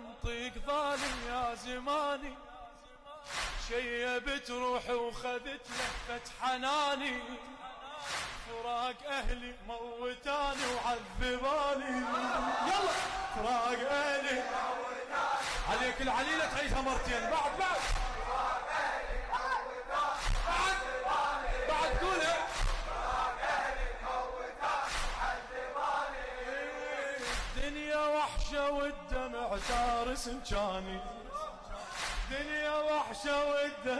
تنطيك ظالم يا زماني شيبت روحي وخذت لفة حناني فراق اهلي موتاني وعذباني يلا فراق اهلي عليك العليلة تعيشها مرتين بعد بعد بعد بعد قولها الدنيا وحشة والدمع تارس مكاني دنيا وحشة والدمع